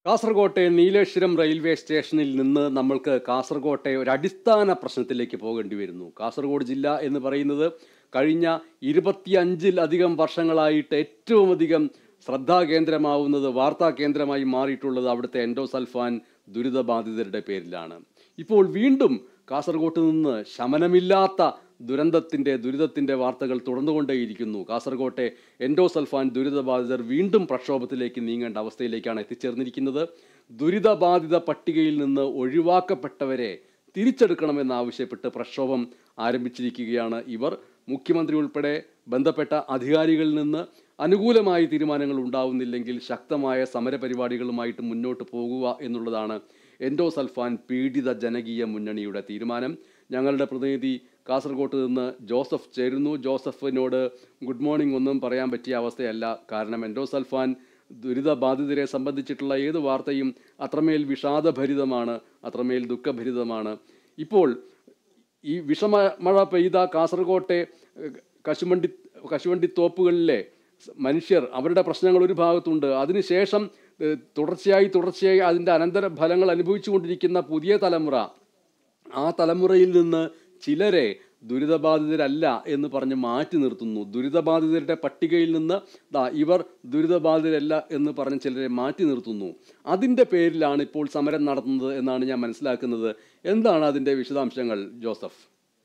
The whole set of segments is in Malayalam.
കാസർകോട്ടെ നീലേശ്വരം റെയിൽവേ സ്റ്റേഷനിൽ നിന്ന് നമ്മൾക്ക് കാസർകോട്ടെ ഒരു അടിസ്ഥാന പ്രശ്നത്തിലേക്ക് പോകേണ്ടി വരുന്നു കാസർഗോഡ് ജില്ല എന്ന് പറയുന്നത് കഴിഞ്ഞ ഇരുപത്തിയഞ്ചിലധികം വർഷങ്ങളായിട്ട് ഏറ്റവും അധികം ശ്രദ്ധാകേന്ദ്രമാവുന്നത് വാർത്താ കേന്ദ്രമായി മാറിയിട്ടുള്ളത് അവിടുത്തെ എൻഡോസൾഫാൻ ദുരിതബാധിതരുടെ പേരിലാണ് ഇപ്പോൾ വീണ്ടും കാസർഗോട്ട് നിന്ന് ശമനമില്ലാത്ത ദുരന്തത്തിൻ്റെ ദുരിതത്തിൻ്റെ വാർത്തകൾ തുടർന്നുകൊണ്ടേയിരിക്കുന്നു കാസർകോട്ടെ എൻഡോസൾഫാൻ ദുരിതബാധിതർ വീണ്ടും പ്രക്ഷോഭത്തിലേക്ക് നീങ്ങേണ്ട അവസ്ഥയിലേക്കാണ് എത്തിച്ചേർന്നിരിക്കുന്നത് ദുരിതബാധിത പട്ടികയിൽ നിന്ന് ഒഴിവാക്കപ്പെട്ടവരെ തിരിച്ചെടുക്കണമെന്നാവശ്യപ്പെട്ട് പ്രക്ഷോഭം ആരംഭിച്ചിരിക്കുകയാണ് ഇവർ മുഖ്യമന്ത്രി ഉൾപ്പെടെ ബന്ധപ്പെട്ട അധികാരികളിൽ നിന്ന് അനുകൂലമായ തീരുമാനങ്ങൾ ഉണ്ടാവുന്നില്ലെങ്കിൽ ശക്തമായ സമരപരിപാടികളുമായിട്ട് മുന്നോട്ട് പോകുക എന്നുള്ളതാണ് എൻഡോസൾഫാൻ പീഡിത ജനകീയ മുന്നണിയുടെ തീരുമാനം ഞങ്ങളുടെ പ്രതിനിധി കാസർഗോട്ട് നിന്ന് ജോസഫ് ചേരുന്നു ജോസഫിനോട് ഗുഡ് മോർണിംഗ് ഒന്നും പറയാൻ പറ്റിയ അവസ്ഥയല്ല കാരണം എൻഡോസൾഫാൻ ദുരിതബാധിതരെ സംബന്ധിച്ചിട്ടുള്ള ഏത് വാർത്തയും അത്രമേൽ വിഷാദഭരിതമാണ് അത്രമേൽ ദുഃഖഭരിതമാണ് ഇപ്പോൾ ഈ വിഷമ മഴ പെയ്ത കാസർകോട്ടെ ഏഹ്, കശുവണ്ടി കശുവണ്ടി തോപ്പുകളിലെ സ് മനുഷ്യർ അവരുടെ പ്രശ്നങ്ങൾ ഒരു ഭാഗത്തുണ്ട് അതിനുശേഷം ഏഹ്, തുടർച്ചയായി തുടർച്ചയായി അതിൻ്റെ അനന്തര ഫലങ്ങൾ അനുഭവിച്ചുകൊണ്ടിരിക്കുന്ന പുതിയ തലമുറ ആ തലമുറയിൽ നിന്ന് ചിലരെ ദുരിതബാധിതരല്ല എന്ന് പറഞ്ഞ് മാറ്റി നിർത്തുന്നു ദുരിതബാധിതരുടെ പട്ടികയിൽ നിന്ന് ദാ ഇവർ ദുരിതബാധിതരല്ല എന്ന് പറഞ്ഞ് ചിലരെ മാറ്റി നിർത്തുന്നു അതിൻ്റെ പേരിലാണ് ഇപ്പോൾ സമരം നടത്തുന്നത് എന്നാണ് ഞാൻ മനസ്സിലാക്കുന്നത് എന്താണ് അതിൻ്റെ വിശദാംശങ്ങൾ ജോസഫ്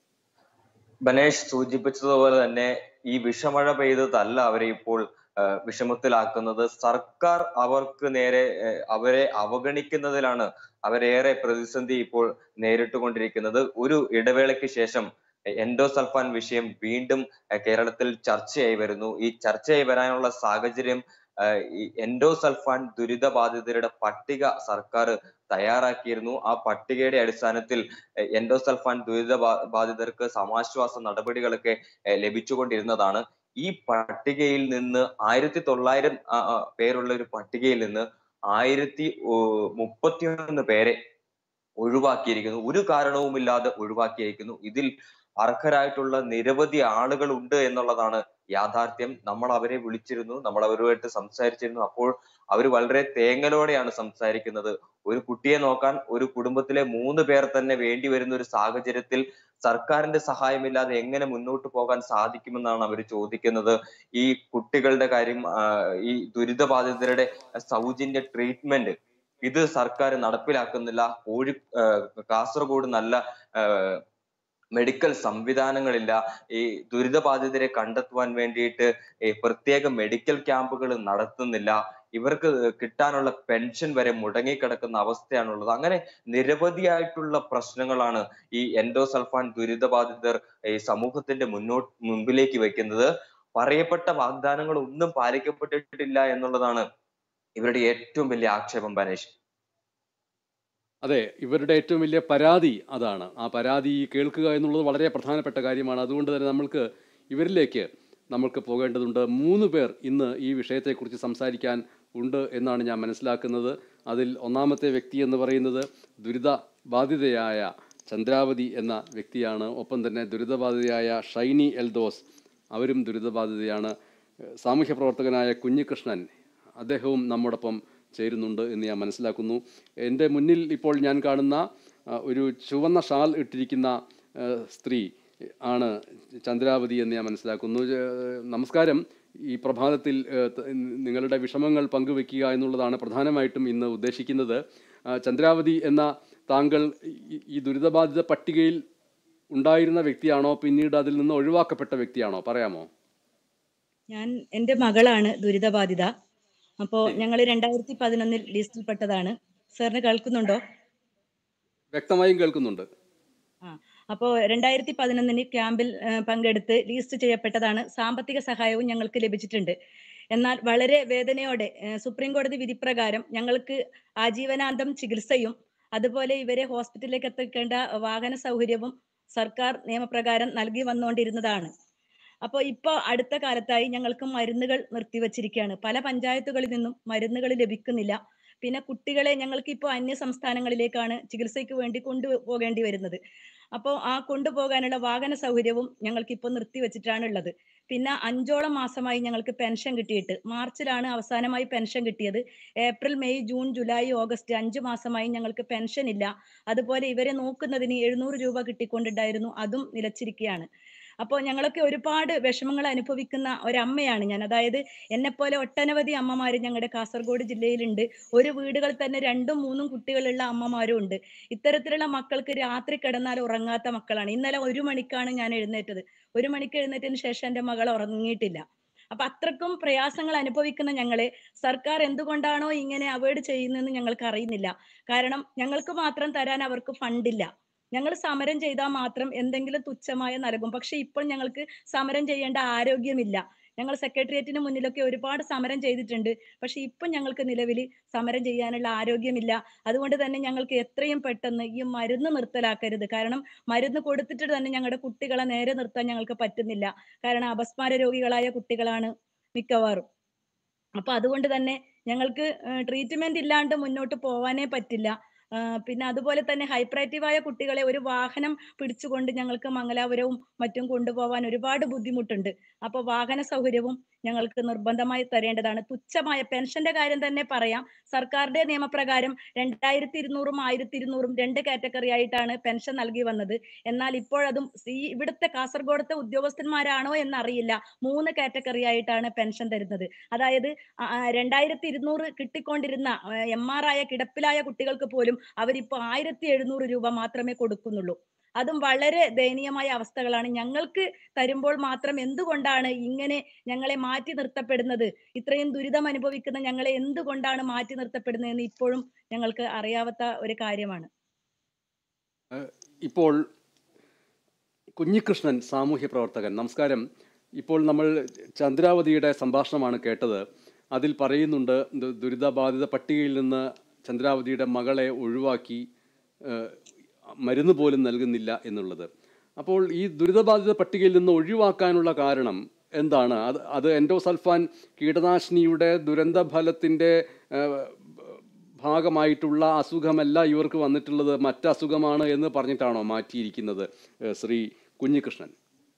ബനേഷ് സൂചിപ്പിച്ചതുപോലെ തന്നെ ഈ വിഷമഴ പെയ്തതല്ല അവരെ ഇപ്പോൾ ആ, വിഷമത്തിലാക്കുന്നത് സർക്കാർ അവർക്ക് നേരെ ഏ, അവരെ അവഗണിക്കുന്നതിലാണ് അവരേറെ പ്രതിസന്ധി ഇപ്പോൾ നേരിട്ടുകൊണ്ടിരിക്കുന്നത് ഒരു ഇടവേളയ്ക്ക് ശേഷം എൻഡോസൾഫാൻ വിഷയം വീണ്ടും ആ, കേരളത്തിൽ ചർച്ചയായി വരുന്നു ഈ ചർച്ചയായി വരാനുള്ള സാഹചര്യം ആ, ഈ എൻഡോസൾഫാൻ ദുരിതബാധിതരുടെ പട്ടിക സർക്കാർ തയ്യാറാക്കിയിരുന്നു ആ പട്ടികയുടെ അടിസ്ഥാനത്തിൽ എ- എൻഡോസൾഫാൻ ദുരിത ബാ- ബാധിതർക്ക് സമാശ്വാസ നടപടികളൊക്കെ എ, ലഭിച്ചുകൊണ്ടിരുന്നതാണ് ഈ പട്ടികയിൽ നിന്ന് ആയിരത്തി തൊള്ളായിരം ആ, ആ, പേരുള്ള ഒരു പട്ടികയിൽ നിന്ന് ആയിരത്തി മുപ്പത്തിയൊന്ന് പേരെ ഒഴിവാക്കിയിരിക്കുന്നു ഒരു കാരണവുമില്ലാതെ ഒഴിവാക്കിയിരിക്കുന്നു ഇതിൽ അർഹരായിട്ടുള്ള നിരവധി ആളുകൾ ഉണ്ട് എന്നുള്ളതാണ് യാഥാർത്ഥ്യം നമ്മൾ അവരെ വിളിച്ചിരുന്നു നമ്മൾ അവരുമായിട്ട് സംസാരിച്ചിരുന്നു അപ്പോൾ അവർ വളരെ തേങ്ങലോടെയാണ് സംസാരിക്കുന്നത് ഒരു കുട്ടിയെ നോക്കാൻ ഒരു കുടുംബത്തിലെ മൂന്ന് പേർ തന്നെ വേണ്ടി വരുന്ന ഒരു സാഹചര്യത്തിൽ സർക്കാരിന്റെ സഹായമില്ലാതെ എങ്ങനെ മുന്നോട്ട് പോകാൻ സാധിക്കുമെന്നാണ് അവർ ചോദിക്കുന്നത് ഈ കുട്ടികളുടെ കാര്യം ആ, ഈ ദുരിതബാധിതരുടെ സൗജന്യ ട്രീറ്റ്മെന്റ് ഇത് സർക്കാർ നടപ്പിലാക്കുന്നില്ല കോഴി ആ, കാസർഗോഡ് നല്ല ആ, മെഡിക്കൽ സംവിധാനങ്ങളില്ല ഈ ദുരിതബാധിതരെ കണ്ടെത്തുവാൻ വേണ്ടിയിട്ട് ഈ പ്രത്യേക മെഡിക്കൽ ക്യാമ്പുകൾ നടത്തുന്നില്ല ഇവർക്ക് കിട്ടാനുള്ള പെൻഷൻ വരെ മുടങ്ങിക്കിടക്കുന്ന അവസ്ഥയാണുള്ളത് അങ്ങനെ നിരവധിയായിട്ടുള്ള പ്രശ്നങ്ങളാണ് ഈ എൻഡോസൾഫാൻ ദുരിതബാധിതർ ഈ സമൂഹത്തിന്റെ മുന്നോട്ട് മുമ്പിലേക്ക് വെക്കുന്നത് പറയപ്പെട്ട വാഗ്ദാനങ്ങൾ ഒന്നും പാലിക്കപ്പെട്ടിട്ടില്ല എന്നുള്ളതാണ് ഇവരുടെ ഏറ്റവും വലിയ ആക്ഷേപം ബനേഷ് അതെ ഇവരുടെ ഏറ്റവും വലിയ പരാതി അതാണ് ആ പരാതി കേൾക്കുക എന്നുള്ളത് വളരെ പ്രധാനപ്പെട്ട കാര്യമാണ് അതുകൊണ്ട് തന്നെ നമ്മൾക്ക് ഇവരിലേക്ക് നമ്മൾക്ക് പോകേണ്ടതുണ്ട് മൂന്ന് പേർ ഇന്ന് ഈ വിഷയത്തെക്കുറിച്ച് സംസാരിക്കാൻ ഉണ്ട് എന്നാണ് ഞാൻ മനസ്സിലാക്കുന്നത് അതിൽ ഒന്നാമത്തെ വ്യക്തി എന്ന് പറയുന്നത് ദുരിത ബാധിതയായ ചന്ദ്രാവതി എന്ന വ്യക്തിയാണ് ഒപ്പം തന്നെ ദുരിതബാധിതയായ ഷൈനി എൽദോസ് അവരും ദുരിതബാധിതയാണ് ഏഹ് സാമൂഹ്യ പ്രവർത്തകനായ കുഞ്ഞികൃഷ്ണൻ അദ്ദേഹവും നമ്മോടൊപ്പം ചേരുന്നുണ്ട് എന്ന് ഞാൻ മനസ്സിലാക്കുന്നു എൻ്റെ മുന്നിൽ ഇപ്പോൾ ഞാൻ കാണുന്ന ആ, ഒരു ചുവന്ന ഷാൾ ഇട്ടിരിക്കുന്ന ആ, സ്ത്രീ ആണ് ചന്ദ്രാവതി എന്ന് ഞാൻ മനസ്സിലാക്കുന്നു ഏഹ് നമസ്കാരം ഈ പ്രഭാതത്തിൽ ഏഹ് ത- നിങ്ങളുടെ വിഷമങ്ങൾ പങ്കുവെക്കുക എന്നുള്ളതാണ് പ്രധാനമായിട്ടും ഇന്ന് ഉദ്ദേശിക്കുന്നത് ആ, ചന്ദ്രാവതി എന്ന താങ്കൾ ഈ- ഈ ദുരിതബാധിത പട്ടികയിൽ ഉണ്ടായിരുന്ന വ്യക്തിയാണോ പിന്നീട് അതിൽ നിന്ന് ഒഴിവാക്കപ്പെട്ട വ്യക്തിയാണോ പറയാമോ ഞാൻ എൻ്റെ മകളാണ് ദുരിതബാധിത അപ്പോൾ ഞങ്ങൾ രണ്ടായിരത്തി പതിനൊന്നിൽ ലിസ്റ്റിൽപ്പെട്ടതാണ് സാറിന് കേൾക്കുന്നുണ്ടോ വ്യക്തമായും കേൾക്കുന്നുണ്ട് ആ അപ്പോൾ രണ്ടായിരത്തി പതിനൊന്നിന് ക്യാമ്പിൽ ആ, പങ്കെടുത്ത് ലിസ്റ്റ് ചെയ്യപ്പെട്ടതാണ് സാമ്പത്തിക സഹായവും ഞങ്ങൾക്ക് ലഭിച്ചിട്ടുണ്ട് എന്നാൽ വളരെ വേദനയോടെ ആ, സുപ്രീം കോടതി വിധിപ്രകാരം ഞങ്ങൾക്ക് ആജീവനാന്തം ചികിത്സയും അതുപോലെ ഇവരെ ഹോസ്പിറ്റലിലേക്ക് എത്തിക്കേണ്ട വാഹന സൗകര്യവും സർക്കാർ നിയമപ്രകാരം നൽകി വന്നുകൊണ്ടിരുന്നതാണ് അപ്പോൾ ഇപ്പോൾ അടുത്ത കാലത്തായി ഞങ്ങൾക്ക് മരുന്നുകൾ നിർത്തിവച്ചിരിക്കുകയാണ് പല പഞ്ചായത്തുകളിൽ നിന്നും മരുന്നുകൾ ലഭിക്കുന്നില്ല പിന്നെ കുട്ടികളെ ഞങ്ങൾക്ക് ഇപ്പോൾ അന്യ സംസ്ഥാനങ്ങളിലേക്കാണ് ചികിത്സയ്ക്ക് വേണ്ടി കൊണ്ടുപോകേണ്ടി വരുന്നത് അപ്പോൾ ആ കൊണ്ടുപോകാനുള്ള വാഹന സൗകര്യവും ഞങ്ങൾക്ക് ഇപ്പോൾ നിർത്തിവെച്ചിട്ടാണ് ഉള്ളത് പിന്നെ അഞ്ചോളം മാസമായി ഞങ്ങൾക്ക് പെൻഷൻ കിട്ടിയിട്ട് മാർച്ചിലാണ് അവസാനമായി പെൻഷൻ കിട്ടിയത് April May June July August അഞ്ച് മാസമായി ഞങ്ങൾക്ക് പെൻഷൻ ഇല്ല അതുപോലെ ഇവരെ നോക്കുന്നതിന് എഴുന്നൂറ് രൂപ കിട്ടിക്കൊണ്ടുണ്ടായിരുന്നു അതും നിലച്ചിരിക്കുകയാണ് അപ്പോൾ ഞങ്ങളൊക്കെ ഒരുപാട് വിഷമങ്ങൾ അനുഭവിക്കുന്ന ഒരമ്മയാണ് ഞാൻ അതായത് എന്നെപ്പോലെ ഒട്ടനവധി അമ്മമാർ ഞങ്ങളുടെ കാസർഗോഡ് ജില്ലയിലുണ്ട് ഒരു വീടുകളിൽ തന്നെ രണ്ടും മൂന്നും കുട്ടികളുള്ള അമ്മമാരും ഉണ്ട് ഇത്തരത്തിലുള്ള മക്കൾക്ക് രാത്രി കിടന്നാൽ ഉറങ്ങാത്ത മക്കളാണ് ഇന്നലെ ഒരു മണിക്കാണ് ഞാൻ എഴുന്നേറ്റത് ഒരു മണിക്ക് എഴുന്നേറ്റതിന് ശേഷം എൻ്റെ മകൾ ഉറങ്ങിയിട്ടില്ല അപ്പൊ അത്രക്കും പ്രയാസങ്ങൾ അനുഭവിക്കുന്ന ഞങ്ങളെ സർക്കാർ എന്തുകൊണ്ടാണോ ഇങ്ങനെ അവോയ്ഡ് ചെയ്യുന്നതെന്ന് ഞങ്ങൾക്ക് അറിയുന്നില്ല കാരണം ഞങ്ങൾക്ക് മാത്രം തരാൻ അവർക്ക് ഫണ്ടില്ല ഞങ്ങൾ സമരം ചെയ്താൽ മാത്രം എന്തെങ്കിലും തുച്ഛമായ നൽകും പക്ഷെ ഇപ്പോൾ ഞങ്ങൾക്ക് സമരം ചെയ്യേണ്ട ആരോഗ്യമില്ല ഞങ്ങൾ സെക്രട്ടേറിയറ്റിന് മുന്നിലൊക്കെ ഒരുപാട് സമരം ചെയ്തിട്ടുണ്ട് പക്ഷെ ഇപ്പം ഞങ്ങൾക്ക് നിലവിൽ സമരം ചെയ്യാനുള്ള ആരോഗ്യമില്ല അതുകൊണ്ട് തന്നെ ഞങ്ങൾക്ക് എത്രയും പെട്ടെന്ന് ഈ മരുന്ന് നിർത്തലാക്കരുത് കാരണം മരുന്ന് കൊടുത്തിട്ട് തന്നെ ഞങ്ങളുടെ കുട്ടികളെ നേരെ നിർത്താൻ ഞങ്ങൾക്ക് പറ്റുന്നില്ല കാരണം അപസ്മാര രോഗികളായ കുട്ടികളാണ് മിക്കവാറും അപ്പൊ അതുകൊണ്ട് തന്നെ ഞങ്ങൾക്ക് ട്രീറ്റ്മെന്റ് ഇല്ലാണ്ട് മുന്നോട്ട് പോവാനേ പറ്റില്ല ആ, പിന്നെ അതുപോലെ തന്നെ ഹൈപ്പറേറ്റീവായ കുട്ടികളെ ഒരു വാഹനം പിടിച്ചുകൊണ്ട് ഞങ്ങൾക്ക് മംഗലാപുരവും മറ്റും കൊണ്ടുപോകാൻ ഒരുപാട് ബുദ്ധിമുട്ടുണ്ട് അപ്പൊ വാഹന സൗകര്യവും ഞങ്ങൾക്ക് നിർബന്ധമായി തരേണ്ടതാണ് തുച്ഛമായ പെൻഷന്റെ കാര്യം തന്നെ പറയാം സർക്കാരിന്റെ നിയമപ്രകാരം രണ്ടായിരത്തി ഇരുന്നൂറും ആയിരത്തി ഇരുന്നൂറും രണ്ട് കാറ്റഗറി ആയിട്ടാണ് പെൻഷൻ നൽകി വന്നത് എന്നാൽ ഇപ്പോഴതും ഈ ഇവിടുത്തെ കാസർഗോഡത്തെ ഉദ്യോഗസ്ഥന്മാരാണോ എന്നറിയില്ല മൂന്ന് കാറ്റഗറി ആയിട്ടാണ് പെൻഷൻ തരുന്നത് അതായത് രണ്ടായിരത്തി ഇരുന്നൂറ് കിട്ടിക്കൊണ്ടിരുന്ന എം ആർ ആയ കിടപ്പിലായ കുട്ടികൾക്ക് പോലും അവരിപ്പോ ആയിരത്തി എഴുന്നൂറ് രൂപ മാത്രമേ കൊടുക്കുന്നുള്ളൂ അതും വളരെ ദയനീയമായ അവസ്ഥകളാണ് ഞങ്ങൾക്ക് തരുമ്പോൾ മാത്രം എന്തുകൊണ്ടാണ് ഇങ്ങനെ ഞങ്ങളെ മാറ്റി നിർത്തപ്പെടുന്നത് ഇത്രയും ദുരിതം അനുഭവിക്കുന്ന ഞങ്ങളെ എന്തുകൊണ്ടാണ് മാറ്റി നിർത്തപ്പെടുന്നത് എന്ന് ഇപ്പോഴും ഞങ്ങൾക്ക് അറിയാത്ത ഒരു കാര്യമാണ് ഇപ്പോൾ കുഞ്ഞികൃഷ്ണൻ സാമൂഹ്യ പ്രവർത്തകൻ നമസ്കാരം ഇപ്പോൾ നമ്മൾ ചന്ദ്രാവതിയുടെ സംഭാഷണമാണ് കേട്ടത് അതിൽ പറയുന്നുണ്ട് ദു- ദുരിതബാധിത പട്ടികയിൽ നിന്ന് ചന്ദ്രാവതിയുടെ മകളെ ഒഴിവാക്കി ഏഹ്, മരുന്ന് പോലും നൽകുന്നില്ല എന്നുള്ളത് അപ്പോൾ ഈ ദുരിതബാധിത പട്ടികയിൽ നിന്ന് ഒഴിവാക്കാനുള്ള കാരണം എന്താണ് അത് അത് എൻഡോസൾഫാൻ കീടനാശിനിയുടെ ദുരന്ത ഫലത്തിൻ്റെ ഭാഗമായിട്ടുള്ള അസുഖമല്ല ഇവർക്ക് വന്നിട്ടുള്ളത് മറ്റ് അസുഖമാണ് എന്ന് പറഞ്ഞിട്ടാണോ മാറ്റിയിരിക്കുന്നത് ഏഹ്, ശ്രീ കുഞ്ഞികൃഷ്ണൻ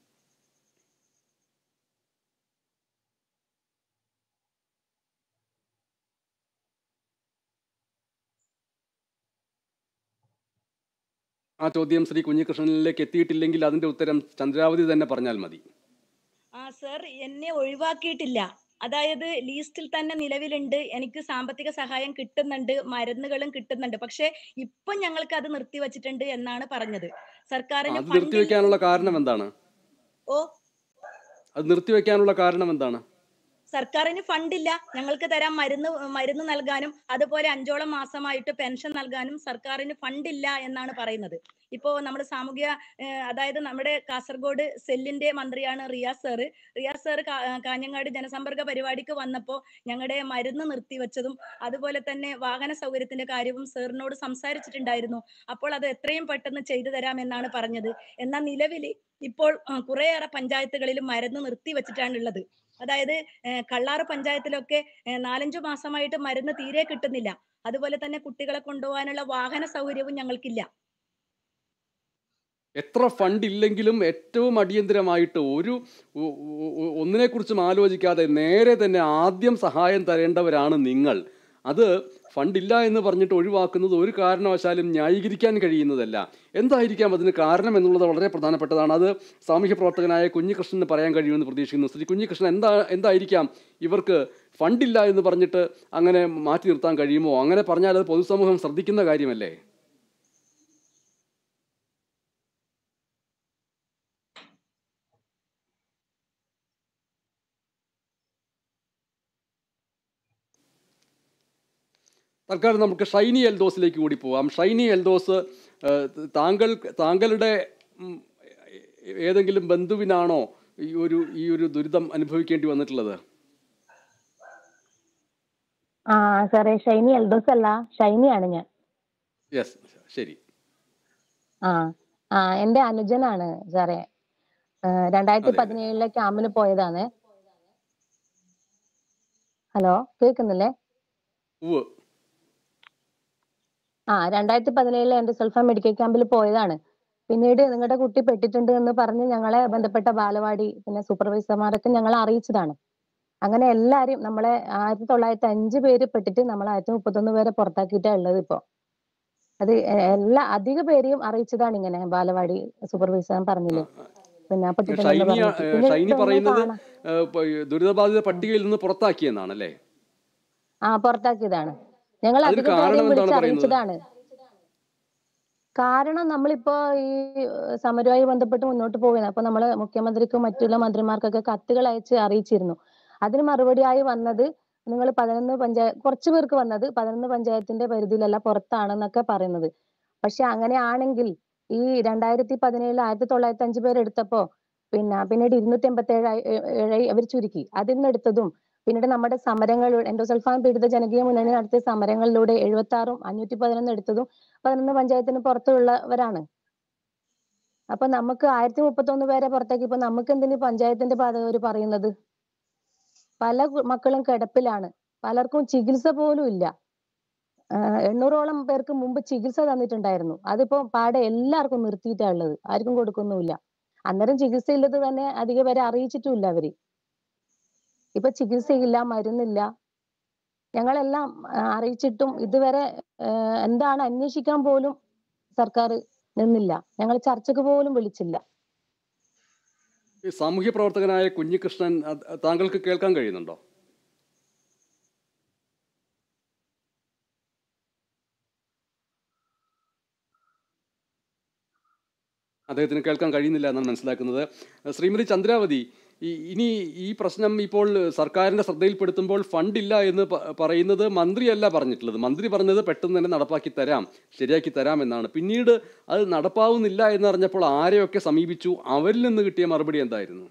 ആ ചോദ്യം ശ്രീ കുഞ്ഞികൃഷ്ണനിലേക്ക് എത്തിയിട്ടില്ലെങ്കിൽ അതിന്റെ ഉത്തരം ചന്ദ്രാവതി തന്നെ പറഞ്ഞാൽ മതി ആ സർ എന്നെ ഒഴിവാക്കിയിട്ടില്ല അതായത് ലീസ്റ്റിൽ തന്നെ നിലവിലുണ്ട് എനിക്ക് സാമ്പത്തിക സഹായം കിട്ടുന്നുണ്ട് മരുന്നുകളും കിട്ടുന്നുണ്ട് പക്ഷെ ഇപ്പൊ ഞങ്ങൾക്ക് അത് നിർത്തിവച്ചിട്ടുണ്ട് എന്നാണ് പറഞ്ഞത് സർക്കാരിന് അത് ഫണ്ട് നിർത്തിവെക്കാനുള്ള കാരണം എന്താണ് ഓ അത് നിർത്തിവെക്കാനുള്ള കാരണം എന്താണ് സർക്കാരിന് ഫണ്ടില്ല ഞങ്ങൾക്ക് തരാൻ മരുന്ന് മരുന്ന് നൽകാനും അതുപോലെ അഞ്ചോളം മാസമായിട്ട് പെൻഷൻ നൽകാനും സർക്കാരിന് ഫണ്ടില്ല എന്നാണ് പറയുന്നത് ഇപ്പോ നമ്മുടെ സാമൂഹ്യ ഏഹ്, അതായത് നമ്മുടെ കാസർഗോഡ് സെല്ലിന്റെ മന്ത്രിയാണ് റിയാസ് സാറ് റിയാസ് സാറ് കാ- കാഞ്ഞങ്ങാട് ജനസമ്പർക്ക പരിപാടിക്ക് വന്നപ്പോ ഞങ്ങളുടെ മരുന്ന് നിർത്തിവെച്ചതും അതുപോലെ തന്നെ വാഹന സൗകര്യത്തിന്റെ കാര്യവും സാറിനോട് സംസാരിച്ചിട്ടുണ്ടായിരുന്നു അപ്പോൾ അത് എത്രയും പെട്ടെന്ന് ചെയ്തു തരാമെന്നാണ് പറഞ്ഞത് എന്നാൽ നിലവിൽ ഇപ്പോൾ ആ, കുറേയേറെ പഞ്ചായത്തുകളിൽ മരുന്ന് നിർത്തിവെച്ചിട്ടാണ് ഉള്ളത് അതായത് ഏഹ് കള്ളാറ് പഞ്ചായത്തിലൊക്കെ ഏഹ് നാലഞ്ചു മാസമായിട്ട് മരുന്ന് തീരെ കിട്ടുന്നില്ല അതുപോലെ തന്നെ കുട്ടികളെ കൊണ്ടുപോകാനുള്ള വാഹന സൗകര്യവും ഞങ്ങൾക്കില്ല എത്ര ഫണ്ട് ഇല്ലെങ്കിലും ഏറ്റവും അടിയന്തരമായിട്ട് ഒരു ഒ- ഒ- ഒന്നിനെക്കുറിച്ചും ആലോചിക്കാതെ നേരെ തന്നെ ആദ്യം സഹായം തരേണ്ടവരാണ് നിങ്ങൾ അത് ഫണ്ടില്ല എന്ന് പറഞ്ഞിട്ട് ഒഴിവാക്കുന്നത് ഒരു കാരണവശാലും ന്യായീകരിക്കാൻ കഴിയുന്നതല്ല എന്തായിരിക്കാം അതിന് കാരണം എന്നുള്ളത് വളരെ പ്രധാനപ്പെട്ടതാണ് അത് സാമൂഹ്യ പ്രവർത്തകനായ കുഞ്ഞികൃഷ്ണന് പറയാൻ കഴിയുമെന്ന് പ്രതീക്ഷിക്കുന്നു ശ്രീ കുഞ്ഞികൃഷ്ണൻ എന്താ എന്തായിരിക്കാം ഇവർക്ക് ഫണ്ടില്ല എന്ന് പറഞ്ഞിട്ട് അങ്ങനെ മാറ്റി നിർത്താൻ കഴിയുമോ അങ്ങനെ പറഞ്ഞാൽ അത് പൊതുസമൂഹം ശ്രദ്ധിക്കുന്ന കാര്യമല്ലേ തൽക്കാലം നമുക്ക് ഷൈനി എൽദോസിലേക്ക് കൂടി പോവാം ഷൈനി എൽദോസ് ഏഹ്, താങ്കൾ താങ്കളുടെ ഉം, ഏതെങ്കിലും ബന്ധുവിനാണോ ഈ ഒരു ഈ ഒരു ദുരിതം അനുഭവിക്കേണ്ടി വന്നിട്ടുള്ളത് ആ സാറേ ഷൈനി എൽദോസ് അല്ല ഷൈനിയാണ് ഞാൻ യെസ് ശരി ആ ആ എന്റെ അനുജനാണ് സാറേ ആ, രണ്ടായിരത്തി അതെ. പതിനേഴിലെ ക്യാമ്പിന് പോയതാണ് ഹലോ കേൾക്കുന്നില്ലേ ഉവ് ആ രണ്ടായിരത്തി പതിനേഴിലെ എന്റെ സെൽഫ മെഡിക്കൽ ക്യാമ്പിൽ പോയതാണ് പിന്നീട് നിങ്ങളുടെ കുട്ടി പെട്ടിട്ടുണ്ട് എന്ന് പറഞ്ഞ് ഞങ്ങളെ ബന്ധപ്പെട്ട ബാലവാടി പിന്നെ സൂപ്പർവൈസർമാരൊക്കെ ഞങ്ങളെ അറിയിച്ചതാണ് അങ്ങനെ എല്ലാരെയും നമ്മളെ ആയിരത്തി തൊള്ളായിരത്തി അഞ്ച് പേര് പെട്ടിട്ട് നമ്മൾ ആയിരത്തി മുപ്പത്തൊന്ന് പേരെ പുറത്താക്കിയിട്ടാ ഉള്ളത് ഇപ്പൊ അത് എ- എല്ലാ അധിക പേരെയും അറിയിച്ചതാണ് ഇങ്ങനെ ബാലവാടി സൂപ്പർവൈസർ പറഞ്ഞില്ലേ പിന്നെ പെട്ടിട്ടുണ്ടെന്ന് ഷൈനി പറഞ്ഞിട്ട് പിന്നെ ഷൈനി ഇതൊന്നും പറയുന്നത് കാണാ- ഏഹ്, പ- ദുരിതബാധിത പട്ടികയിൽ നിന്ന് പുറത്താക്കിയെന്നാണ് അല്ലേ ആ പുറത്താക്കിയതാണ് ഞങ്ങൾ അതിന് അധികം കാരണം പേരെയും എന്താണ് വിളിച്ച് പറയുന്നത്? അറിയിച്ചതാണ് കാരണം നമ്മളിപ്പോ ഈ ഏഹ്, സമരവുമായി ബന്ധപ്പെട്ട് മുന്നോട്ട് പോവുകയാണ് അപ്പൊ നമ്മള് മുഖ്യമന്ത്രിക്കും മറ്റുള്ള മന്ത്രിമാർക്കൊക്കെ കത്തുകൾ അയച്ച് അറിയിച്ചിരുന്നു അതിന് മറുപടിയായി വന്നത് നിങ്ങൾ പതിനൊന്ന് പഞ്ചായത്ത് കുറച്ചു പേർക്ക് വന്നത് പതിനൊന്ന് പഞ്ചായത്തിന്റെ പരിധിയിലല്ല പുറത്താണെന്നൊക്കെ പറയുന്നത് പക്ഷെ അങ്ങനെയാണെങ്കിൽ ഈ രണ്ടായിരത്തി പതിനേഴിൽ ആയിരത്തി തൊള്ളായിരത്തി അഞ്ച് പേര് എടുത്തപ്പോ പിന്നെ പിന്നീട് ഇരുന്നൂറ്റി എൺപത്തി ഏഴായി ഏഴായി അവർ ചുരുക്കി അതിൽ നിന്ന് എടുത്തതും പിന്നീട് നമ്മുടെ സമരങ്ങൾ എൻഡോസൾഫാൻ പീഡിത ജനകീയ മുന്നണി നടത്തിയ സമരങ്ങളിലൂടെ എഴുപത്തി ആറും അഞ്ഞൂറ്റി പതിനൊന്ന് എടുത്തതും പതിനൊന്ന് പഞ്ചായത്തിന് പുറത്തുള്ളവരാണ് അപ്പൊ നമുക്ക് ആയിരത്തി മുപ്പത്തൊന്ന് പേരെ പുറത്താക്കിയപ്പോ നമുക്ക് എന്തിന് പഞ്ചായത്തിന്റെ പാതകര് പറയുന്നത് പല കു- മക്കളും കിടപ്പിലാണ് പലർക്കും ചികിത്സ പോലും ഇല്ല ആഹ് എണ്ണൂറോളം പേർക്ക് മുമ്പ് ചികിത്സ തന്നിട്ടുണ്ടായിരുന്നു അതിപ്പോ പാടെ എല്ലാവർക്കും നിർത്തിയിട്ടാ ഉള്ളത് ആർക്കും കൊടുക്കുന്നുമില്ല അന്നേരം ചികിത്സ ഇല്ലത് തന്നെ അധിക പേരെ അറിയിച്ചിട്ടുമില്ല അവര് ഇപ്പൊ ചികിത്സയില്ല മരുന്നില്ല ഞങ്ങളെല്ലാം ആ, അറിയിച്ചിട്ടും ഇതുവരെ ആഹ് എന്താണ് അന്വേഷിക്കാൻ പോലും സർക്കാർ നിന്നില്ല ഞങ്ങൾ ചർച്ചക്ക് പോലും വിളിച്ചില്ല ഈ സാമൂഹ്യ പ്രവർത്തകനായ കുഞ്ഞികൃഷ്ണൻ അത് താങ്കൾക്ക് കേൾക്കാൻ കഴിയുന്നുണ്ടോ അദ്ദേഹത്തിന് കേൾക്കാൻ കഴിയുന്നില്ല എന്നാണ് മനസ്സിലാക്കുന്നത് ശ്രീമതി ചന്ദ്രാവതി ഈ ഇനി ഈ പ്രശ്നം ഇപ്പോൾ സർക്കാരിന്റെ ശ്രദ്ധയിൽപ്പെടുത്തുമ്പോൾ ഫണ്ടില്ല എന്ന് പ- പറയുന്നത് മന്ത്രിയല്ല പറഞ്ഞിട്ടുള്ളത് മന്ത്രി പറഞ്ഞത് പെട്ടെന്ന് തന്നെ നടപ്പാക്കി തരാം ശരിയാക്കി തരാം എന്നാണ് പിന്നീട് അത് നടപ്പാവുന്നില്ല എന്നറിഞ്ഞപ്പോൾ ആരെയൊക്കെ സമീപിച്ചു അവരിൽ നിന്ന് കിട്ടിയ മറുപടി എന്തായിരുന്നു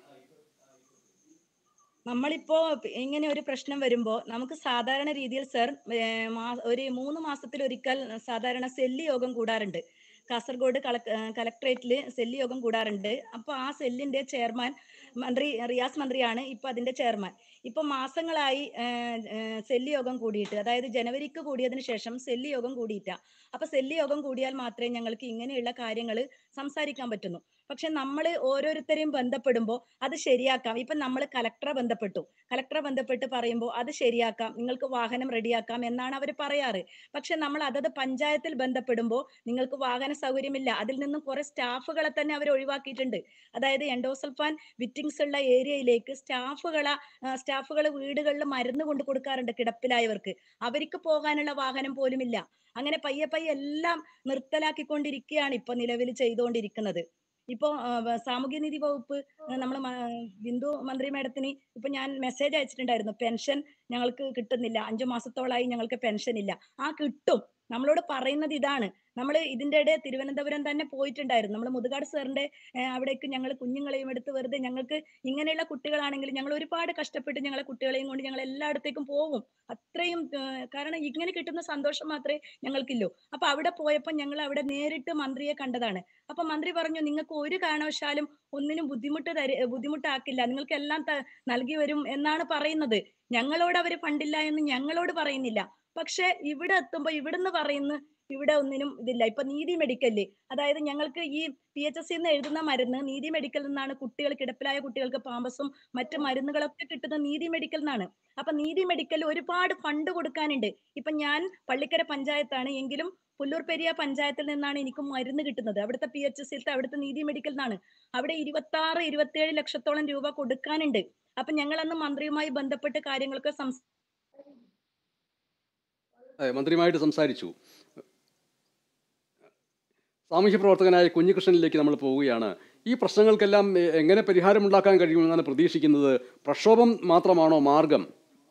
നമ്മളിപ്പോ പ് ഇങ്ങനെ ഒരു പ്രശ്നം വരുമ്പോ നമുക്ക് സാധാരണ രീതിയിൽ സർ ഏർ മാ- ഒരു മൂന്ന് മാസത്തിൽ ഒരിക്കൽ സാധാരണ സെല്ല് യോഗം കൂടാറുണ്ട് കാസർഗോഡ് കളക് കലക്ട്രേറ്റിൽ സെല്ല് യോഗം കൂടാറുണ്ട് അപ്പൊ ആ സെല്ലിന്റെ ചെയർമാൻ മന്ത്രി റിയാസ് മന്ത്രിയാണ് ഇപ്പൊ അതിന്റെ ചെയർമാൻ ഇപ്പൊ മാസങ്ങളായി ഏർ, ഏർ, സെല്ല് യോഗം കൂടിയിട്ട് അതായത് ജനുവരിക്ക് കൂടിയതിനു ശേഷം സെല്ല് യോഗം കൂടിയിട്ട അപ്പൊ സെല്ല് യോഗം കൂടിയാൽ മാത്രമേ ഞങ്ങൾക്ക് ഇങ്ങനെയുള്ള കാര്യങ്ങൾ സംസാരിക്കാൻ പറ്റുന്നു പക്ഷെ നമ്മൾ ഓരോരുത്തരെയും ബന്ധപ്പെടുമ്പോൾ അത് ശരിയാക്കാം ഇപ്പൊ നമ്മൾ കലക്ടറെ ബന്ധപ്പെട്ടു കലക്ടറെ ബന്ധപ്പെട്ട് പറയുമ്പോൾ അത് ശരിയാക്കാം നിങ്ങൾക്ക് വാഹനം റെഡിയാക്കാം എന്നാണ് അവർ പറയാറ് പക്ഷെ നമ്മൾ അതത് പഞ്ചായത്തിൽ ബന്ധപ്പെടുമ്പോൾ നിങ്ങൾക്ക് വാഹന സൗകര്യമില്ല അതിൽ നിന്നും കുറെ സ്റ്റാഫുകളെ തന്നെ അവർ ഒഴിവാക്കിയിട്ടുണ്ട് അതായത് എൻഡോസൾഫാൻ വിറ്റിങ്സ് ഉള്ള ഏരിയയിലേക്ക് സ്റ്റാഫുകളെ സ്റ്റാഫുകൾ വീടുകളിൽ മരുന്ന് കൊണ്ട് കൊടുക്കാറുണ്ട് കിടപ്പിലായവർക്ക് അവർക്ക് പോകാനുള്ള വാഹനം പോലും ഇല്ല അങ്ങനെ പയ്യെ പയ്യെ എല്ലാം നിർത്തലാക്കിക്കൊണ്ടിരിക്കുകയാണ് ഇപ്പൊ നിലവിൽ ചെയ്തുകൊണ്ടിരിക്കുന്നത് ഇപ്പോ ആ, വ- സാമൂഹ്യനീതി വകുപ്പ് നമ്മൾ ബിന്ദു മന്ത്രി മേഡത്തിന് ഇപ്പൊ ഞാൻ മെസ്സേജ് അയച്ചിട്ടുണ്ടായിരുന്നു പെൻഷൻ ഞങ്ങൾക്ക് കിട്ടുന്നില്ല അഞ്ചു മാസത്തോളായി ഞങ്ങൾക്ക് പെൻഷൻ ഇല്ല ആ കിട്ടും നമ്മളോട് പറയുന്നത് ഇതാണ് നമ്മൾ ഇതിന്റെ ഇടെ തിരുവനന്തപുരം തന്നെ പോയിട്ടുണ്ടായിരുന്നു നമ്മൾ മുതുകാട് സാറിന്റെ ഏർ, അവിടേക്ക് ഞങ്ങൾ കുഞ്ഞുങ്ങളെയും എടുത്ത് വെറുതെ ഞങ്ങൾക്ക് ഇങ്ങനെയുള്ള കുട്ടികളാണെങ്കിൽ ഞങ്ങൾ ഒരുപാട് കഷ്ടപ്പെട്ട് ഞങ്ങളെ കുട്ടികളെയും കൊണ്ട് ഞങ്ങൾ എല്ലായിടത്തേക്കും പോകും അത്രയും ഏർ, കാരണം ഇങ്ങനെ കിട്ടുന്ന സന്തോഷം മാത്രമേ ഞങ്ങൾക്കില്ലൂ അപ്പൊ അവിടെ പോയപ്പോൾ ഞങ്ങൾ അവിടെ നേരിട്ട് മന്ത്രിയെ കണ്ടതാണ് അപ്പൊ മന്ത്രി പറഞ്ഞു നിങ്ങൾക്ക് ഒരു കാരണവശാലും ഒന്നിനും ബുദ്ധിമുട്ട് തര ബുദ്ധിമുട്ടാക്കില്ല നിങ്ങൾക്ക് എല്ലാം ത- നൽകി വരും എന്നാണ് പറയുന്നത് ഞങ്ങളോട് അവര് ഫണ്ടില്ല എന്ന് ഞങ്ങളോട് പറയുന്നില്ല പക്ഷെ ഇവിടെ എത്തുമ്പോ ഇവിടുന്ന് പറയുന്നു ഇവിടെ ഒന്നിനും ഇതില്ല ഇപ്പൊ നീതി മെഡിക്കല് അതായത് ഞങ്ങൾക്ക് ഈ പി എച്ച് എസ് നിന്ന് എഴുതുന്ന മരുന്ന് നീതി മെഡിക്കൽ നിന്നാണ് കുട്ടികൾ കിടപ്പിലായ കുട്ടികൾക്ക് പാമ്പസും മറ്റു മരുന്നുകളൊക്കെ കിട്ടുന്നത് നീതി മെഡിക്കൽ നിന്നാണ് അപ്പൊ നീതി മെഡിക്കൽ ഒരുപാട് ഫണ്ട് കൊടുക്കാനുണ്ട് ഇപ്പൊ ഞാൻ പള്ളിക്കര പഞ്ചായത്താണ് എങ്കിലും പുല്ലൂർ പെരിയ പഞ്ചായത്തിൽ നിന്നാണ് എനിക്ക് മരുന്ന് കിട്ടുന്നത് അവിടുത്തെ പി എച്ച് എസ് അവിടുത്തെ നീതി മെഡിക്കൽ നിന്നാണ് അവിടെ ഇരുപത്തി ആറ് ഇരുപത്തിയേഴ് ലക്ഷത്തോളം രൂപ കൊടുക്കാനുണ്ട് അപ്പൊ ഞങ്ങൾ അന്ന് മന്ത്രിയുമായി ബന്ധപ്പെട്ട് കാര്യങ്ങളൊക്കെ സംസാരിച്ചു അതെ, മന്ത്രിയുമായിട്ട് സംസാരിച്ചു സാമൂഹ്യ പ്രവർത്തകനായ കുഞ്ഞികൃഷ്ണനിലേക്ക് നമ്മൾ പോവുകയാണ് ഈ പ്രശ്നങ്ങൾക്കെല്ലാം എ- എങ്ങനെ പരിഹാരമുണ്ടാക്കാൻ കഴിയുമെന്നാണ് പ്രതീക്ഷിക്കുന്നത് പ്രക്ഷോഭം മാത്രമാണോ മാർഗം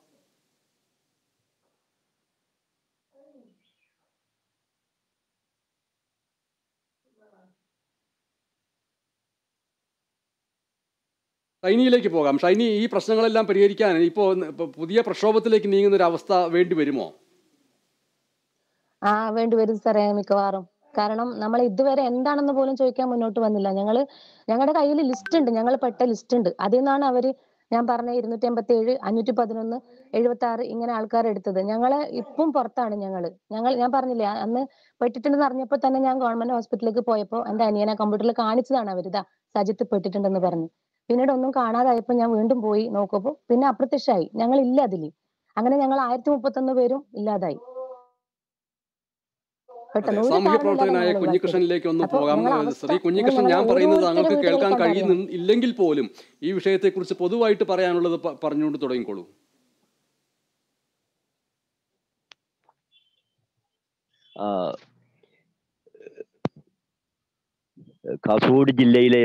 ഷൈനിയിലേക്ക് പോകാം ഷൈനി ഈ പ്രശ്നങ്ങളെല്ലാം പരിഹരിക്കാൻ ഇപ്പോൾ പുതിയ പ്രക്ഷോഭത്തിലേക്ക് നീങ്ങുന്ന ഒരു അവസ്ഥ വേണ്ടി വരുമോ ആ വേണ്ടി വരും സാറേ മിക്കവാറും കാരണം നമ്മൾ ഇതുവരെ എന്താണെന്ന് പോലും ചോദിക്കാൻ മുന്നോട്ട് വന്നില്ല ഞങ്ങള് ഞങ്ങളുടെ കയ്യിൽ ലിസ്റ്റ് ഉണ്ട് ഞങ്ങൾ പെട്ട ലിസ്റ്റ് ഉണ്ട് അതിൽ നിന്നാണ് അവര് ഞാൻ പറഞ്ഞ ഇരുന്നൂറ്റി എൺപത്തി ഏഴ് അഞ്ഞൂറ്റി പതിനൊന്ന് എഴുപത്തി ആറ് ഇങ്ങനെ ആൾക്കാർ എടുത്തത് ഞങ്ങള് ഇപ്പം പുറത്താണ് ഞങ്ങള് ഞങ്ങൾ ഞാൻ പറഞ്ഞില്ലേ അന്ന് പെട്ടിട്ടുണ്ടെന്ന് അറിഞ്ഞപ്പോൾ തന്നെ ഞാൻ ഗവൺമെന്റ് ഹോസ്പിറ്റലിലേക്ക് പോയപ്പോൾ എന്റെ അനിയനെ കമ്പ്യൂട്ടറിൽ കാണിച്ചതാണ് അവർ ഇതാ സജിത്ത് പെട്ടിട്ടുണ്ടെന്ന് പറഞ്ഞു പിന്നീട് ഒന്നും കാണാതായപ്പോൾ ഞാൻ വീണ്ടും പോയി നോക്കുമ്പോൾ പിന്നെ അപ്രത്യക്ഷമായി ഞങ്ങൾ ഇല്ല അതില് അങ്ങനെ ഞങ്ങൾ ആയിരത്തി മുപ്പത്തൊന്ന് പേരും ഇല്ലാതായി അതെ പെട്ടെന്ന് ഒരു സാമൂഹ്യ കാരണമില്ലാതെ പ്രവർത്തകനായ ഞങ്ങൾ ഒഴിവാക്കി കുഞ്ഞികൃഷ്ണനിലേക്ക് ഒന്ന് അപ്പൊ പോകാം ഞങ്ങളെ ഏഹ് അവസ്ഥ ശ്രീ കുഞ്ഞികൃഷ്ണൻ നിങ്ങൾ ഞാൻ ഞങ്ങൾ പറയുന്നത് ഓരോരുത്തരുടെ താങ്കൾക്ക് കേൾക്കാൻ വീടുകളിൽ കണ്ടറിയണം കഴിയുന്ന ഇല്ലെങ്കിൽ പോലും ഈ വിഷയത്തെക്കുറിച്ച് പൊതുവായിട്ട് പറയാനുള്ളത് പ- പറഞ്ഞുകൊണ്ട് തുടങ്ങിക്കോളൂ ആ, കാസർഗോഡ് ജില്ലയിലെ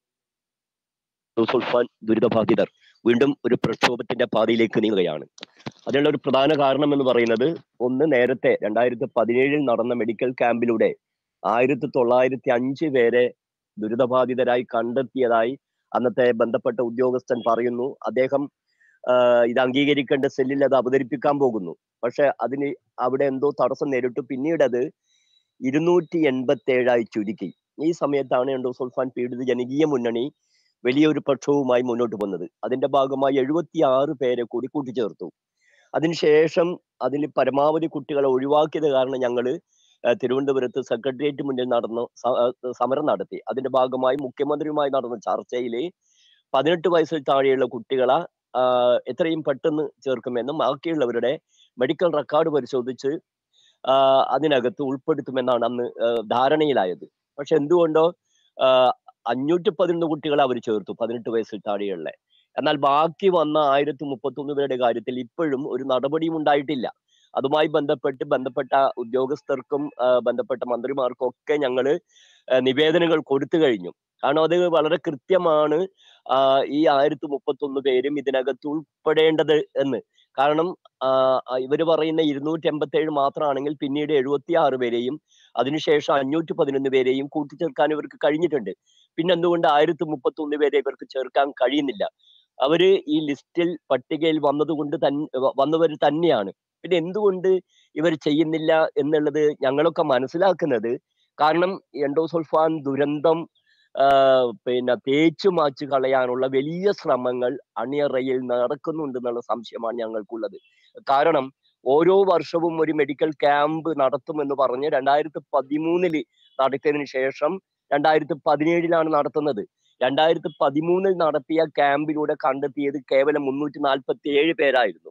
സുൽഫാൻ ദുരിതബാധിതർ വീണ്ടും ഒരു പ്രക്ഷോഭത്തിന്റെ പാതയിലേക്ക് നീങ്ങുകയാണ് അതിനുള്ള ഒരു പ്രധാന കാരണം എന്ന് പറയുന്നത് ഒന്ന് നേരത്തെ രണ്ടായിരത്തി പതിനേഴിൽ നടന്ന മെഡിക്കൽ ക്യാമ്പിലൂടെ ആയിരത്തി തൊള്ളായിരത്തി അഞ്ച് പേരെ ദുരിതബാധിതരായി കണ്ടെത്തിയതായി അന്നത്തെ ബന്ധപ്പെട്ട ഉദ്യോഗസ്ഥൻ പറയുന്നു അദ്ദേഹം ആ, ഇത് അംഗീകരിക്കേണ്ട സെല്ലിൽ അത് അവതരിപ്പിക്കാൻ പോകുന്നു പക്ഷെ അതിന് അവിടെ എന്തോ തടസ്സം നേരിട്ടു പിന്നീട് അത് ഇരുന്നൂറ്റി എൺപത്തി ഏഴായി ചുരുക്കി ഈ സമയത്താണ് എൻഡോസൾഫാൻ പീഡിത ജനകീയ മുന്നണി വലിയൊരു പക്ഷവുമായി മുന്നോട്ട് വന്നത് അതിന്റെ ഭാഗമായി എഴുപത്തി ആറ് പേരെ കൂടി കൂട്ടിച്ചേർത്തു അതിനുശേഷം അതിൽ പരമാവധി കുട്ടികളെ ഒഴിവാക്കിയത് കാരണം ഞങ്ങൾ തിരുവനന്തപുരത്ത് സെക്രട്ടേറിയറ്റ് മുന്നിൽ നടന്നു സ- ആ, സമരം നടത്തി അതിന്റെ ഭാഗമായി മുഖ്യമന്ത്രിയുമായി നടന്ന ചർച്ചയിൽ പതിനെട്ട് വയസ്സിൽ താഴെയുള്ള കുട്ടികളെ ആ, എത്രയും പെട്ടെന്ന് ചേർക്കുമെന്നും ബാക്കിയുള്ളവരുടെ മെഡിക്കൽ റെക്കോർഡ് പരിശോധിച്ച് ആ, അതിനകത്ത് ഉൾപ്പെടുത്തുമെന്നാണ് അന്ന് ആ, ധാരണയിലായത് പക്ഷെ എന്തുകൊണ്ടോ ആ, അഞ്ഞൂറ്റി പതിനൊന്ന് കുട്ടികളെ അവർ ചേർത്തു പതിനെട്ട് വയസ്സിൽ താഴെയുള്ള എന്നാൽ ബാക്കി വന്ന ആയിരത്തി മുപ്പത്തൊന്ന് പേരുടെ കാര്യത്തിൽ ഇപ്പോഴും ഒരു നടപടിയും ഉണ്ടായിട്ടില്ല അതുമായി ബന്ധപ്പെട്ട് ബന്ധപ്പെട്ട ഉദ്യോഗസ്ഥർക്കും ആ, ബന്ധപ്പെട്ട മന്ത്രിമാർക്കും ഒക്കെ ഞങ്ങൾ നിവേദനങ്ങൾ കൊടുത്തു കഴിഞ്ഞു കാരണം അത് വളരെ കൃത്യമാണ് ആ, ഈ ആയിരത്തി മുപ്പത്തൊന്ന് പേരും ഇതിനകത്ത് ഉൾപ്പെടേണ്ടത് എന്ന് കാരണം ആ, ഇവർ പറയുന്ന ഇരുന്നൂറ്റി എൺപത്തി ഏഴ് മാത്രമാണെങ്കിൽ പിന്നീട് എഴുപത്തി ആറ് പേരെയും അതിനുശേഷം അഞ്ഞൂറ്റി പതിനൊന്ന് പേരെയും കൂട്ടിച്ചേർക്കാൻ ഇവർക്ക് കഴിഞ്ഞിട്ടുണ്ട് പിന്നെ എന്തുകൊണ്ട് ആയിരത്തി മുപ്പത്തി ഒന്ന് പേരെ ഇവർക്ക് ചേർക്കാൻ കഴിയുന്നില്ല അവര് ഈ ലിസ്റ്റിൽ പട്ടികയിൽ വന്നതുകൊണ്ട് തന്നെ വന്നവർ തന്നെയാണ് പിന്നെ എന്തുകൊണ്ട് ഇവർ ചെയ്യുന്നില്ല എന്നുള്ളത് ഞങ്ങളൊക്കെ മനസ്സിലാക്കുന്നത് കാരണം എൻഡോസൾഫാൻ ദുരന്തം ആ, പിന്നെ തേച്ചു മാച്ച് കളയാനുള്ള വലിയ ശ്രമങ്ങൾ അണിയറയിൽ നടക്കുന്നുണ്ടെന്നുള്ള സംശയമാണ് ഞങ്ങൾക്കുള്ളത് കാരണം ഓരോ വർഷവും ഒരു മെഡിക്കൽ ക്യാമ്പ് നടത്തുമെന്ന് പറഞ്ഞ് രണ്ടായിരത്തി പതിമൂന്നില് നടത്തിയതിനു ശേഷം രണ്ടായിരത്തി പതിനേഴിലാണ് നടത്തുന്നത് രണ്ടായിരത്തി പതിമൂന്നിൽ നടത്തിയ ക്യാമ്പിലൂടെ കണ്ടെത്തിയത് കേവലം മുന്നൂറ്റി നാൽപ്പത്തി ഏഴ് പേരായിരുന്നു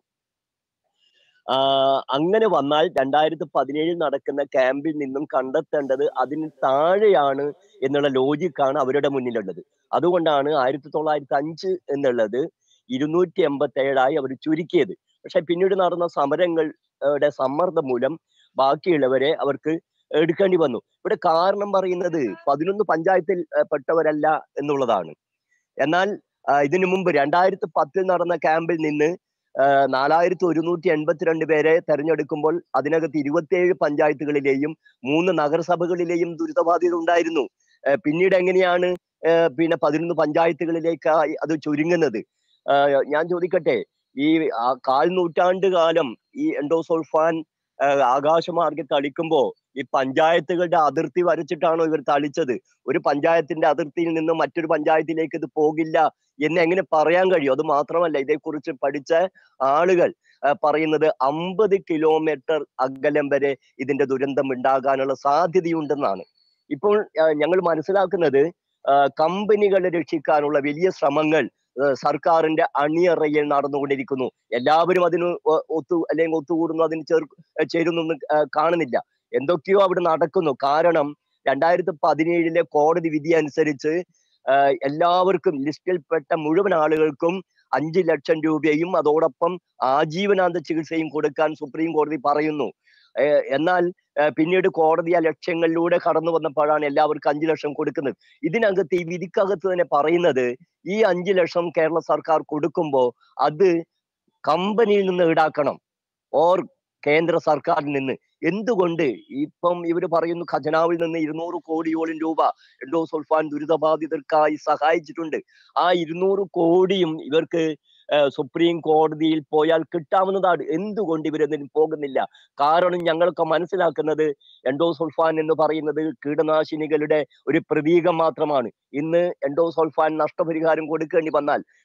ആ, അങ്ങനെ വന്നാൽ രണ്ടായിരത്തി പതിനേഴിൽ നടക്കുന്ന ക്യാമ്പിൽ നിന്നും കണ്ടെത്തേണ്ടത് അതിന് താഴെയാണ് എന്നുള്ള ലോജിക്കാണ് അവരുടെ മുന്നിലുള്ളത് അതുകൊണ്ടാണ് ആയിരത്തി തൊള്ളായിരത്തി അഞ്ച് എന്നുള്ളത് ഇരുന്നൂറ്റി എൺപത്തി ഏഴായി അവർ ചുരുക്കിയത് പക്ഷെ പിന്നീട് നടന്ന സമരങ്ങളുടെ സമ്മർദ്ദം മൂലം ബാക്കിയുള്ളവരെ അവർക്ക് എടുക്കേണ്ടി വന്നു ഇവിടെ കാരണം പറയുന്നത് പതിനൊന്ന് പഞ്ചായത്തിൽ ഏർ പെട്ടവരല്ല എന്നുള്ളതാണ് എന്നാൽ ആ, ഇതിനു മുമ്പ് രണ്ടായിരത്തി പത്തിൽ നടന്ന ക്യാമ്പിൽ നിന്ന് നാലായിരത്തി ഒരുന്നൂറ്റി എൺപത്തിരണ്ട് പേരെ തെരഞ്ഞെടുക്കുമ്പോൾ അതിനകത്ത് ഇരുപത്തിയേഴ് പഞ്ചായത്തുകളിലെയും മൂന്ന് നഗരസഭകളിലെയും ദുരിതബാധിത ഉണ്ടായിരുന്നു ഏർ പിന്നീട് എങ്ങനെയാണ് ഏർ പിന്നെ പതിനൊന്ന് പഞ്ചായത്തുകളിലേക്കായി അത് ചുരുങ്ങുന്നത് ഏർ ഞാൻ ചോദിക്കട്ടെ ഈ ആ കാൽ നൂറ്റാണ്ട് കാലം ഈ എൻഡോസോൾഫാൻ ഏർ ആകാശമാർഗ്ഗം തളിക്കുമ്പോ ഈ പഞ്ചായത്തുകളുടെ അതിർത്തി വരച്ചിട്ടാണോ ഇവർ തളിച്ചത് ഒരു പഞ്ചായത്തിന്റെ അതിർത്തിയിൽ നിന്ന് മറ്റൊരു പഞ്ചായത്തിലേക്ക് ഇത് പോകില്ല എന്ന് എങ്ങനെ പറയാൻ കഴിയും അത് മാത്രമല്ല ഇതേക്കുറിച്ച് പഠിച്ച ആളുകൾ ആ, പറയുന്നത് അമ്പത് കിലോമീറ്റർ അകലം വരെ ഇതിന്റെ ദുരന്തം ഉണ്ടാകാനുള്ള സാധ്യതയുണ്ടെന്നാണ് ഇപ്പോൾ ആ, ഞങ്ങൾ മനസ്സിലാക്കുന്നത് ആ, കമ്പനികളെ രക്ഷിക്കാനുള്ള വലിയ ശ്രമങ്ങൾ ആ, സർക്കാരിന്റെ അണിയറയിൽ നടന്നുകൊണ്ടിരിക്കുന്നു എല്ലാവരും അതിന് ഒ- ഒത്തു അല്ലെങ്കിൽ ഒത്തുകൂടുന്നു അതിന് ചേർ ചേരുന്നു കാണുന്നില്ല എന്തൊക്കെയോ അവിടെ നടക്കുന്നു കാരണം രണ്ടായിരത്തി പതിനേഴിലെ കോടതി വിധി അനുസരിച്ച് ആഹ് എല്ലാവർക്കും ലിസ്റ്റിൽപ്പെട്ട മുഴുവൻ ആളുകൾക്കും അഞ്ച് ലക്ഷം രൂപയും അതോടൊപ്പം ആജീവനാന്ത ചികിത്സയും കൊടുക്കാൻ സുപ്രീം കോടതി പറയുന്നു ഏർ എന്നാൽ ഏർ പിന്നീട് കോടതി ആ ലക്ഷ്യങ്ങളിലൂടെ കടന്നു വന്നപ്പോഴാണ് എല്ലാവർക്കും അഞ്ചു ലക്ഷം കൊടുക്കുന്നത് ഇതിനകത്ത് ഈ വിധിക്കകത്ത് തന്നെ പറയുന്നത് ഈ അഞ്ചു ലക്ഷം കേരള സർക്കാർ കൊടുക്കുമ്പോൾ അത് കമ്പനിയിൽ നിന്ന് ഈടാക്കണം ഓർ കേന്ദ്ര സർക്കാരിൽ നിന്ന് എന്തുകൊണ്ട് ഇപ്പം ഇവര് പറയുന്നു ഖജനാവിൽ നിന്ന് ഇരുന്നൂറ് കോടിയോളം രൂപ എൻഡോസൾഫാൻ ദുരിതബാധിതർക്കായി സഹായിച്ചിട്ടുണ്ട് ആ ഇരുന്നൂറ് കോടിയും ഇവർക്ക് ഏർ സുപ്രീം കോടതിയിൽ പോയാൽ കിട്ടാവുന്നതാണ് എന്തുകൊണ്ട് ഇവരൊന്നും പോകുന്നില്ല കാരണം ഞങ്ങളൊക്കെ മനസ്സിലാക്കുന്നത് എൻഡോസൾഫാൻ എന്ന് പറയുന്നത് കീടനാശിനികളുടെ ഒരു പ്രതീകം മാത്രമാണ് ഇന്ന് എൻഡോസൾഫാൻ നഷ്ടപരിഹാരം കൊടുക്കേണ്ടി വന്നാൽ